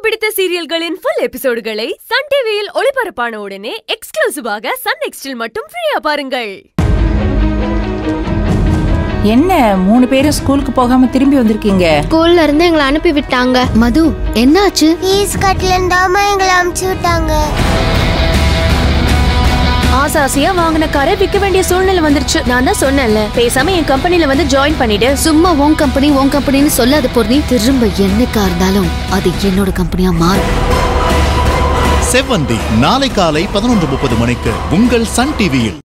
பிடித்த சீரியல்களின் full எபிசோடுகளை Sun டிவியில் ஒளிபரப்பான உடனே எக்ஸ்க்ளூசிவாக சன் நெக்ஸ்டில் மட்டும் ஃப்ரீயா பாருங்கள் என்ன மூணு பேரும் ஸ்கூலுக்கு போகாம திரும்பி வந்திருக்கீங்க ஸ்கூல்ல இருந்து எங்களை அனுப்பி விட்டாங்க மது என்னாச்சு ஃபீஸ் கட்டலந்தாம எங்களை அமுச்சு விட்டாங்க ஆசை ஆசையா வாங்கின காரை விற்க வேண்டிய சூழ்நிலை வந்துருச்சு நான் தான் சொன்னேன்ல பேசாம என் கம்பெனில வந்து ஜாயின் பண்ணிடு சும்மா உன் கம்பெனி உன் கம்பெனின்னு சொல்லாத பொருள் திரும்ப என்னைக்கா இருந்தாலும் அது என்னோட கம்பெனியா மாறும் செவ்வந்தி நாளை காலை பதினொன்று முப்பது மணிக்கு உங்கள் சன் டிவியில்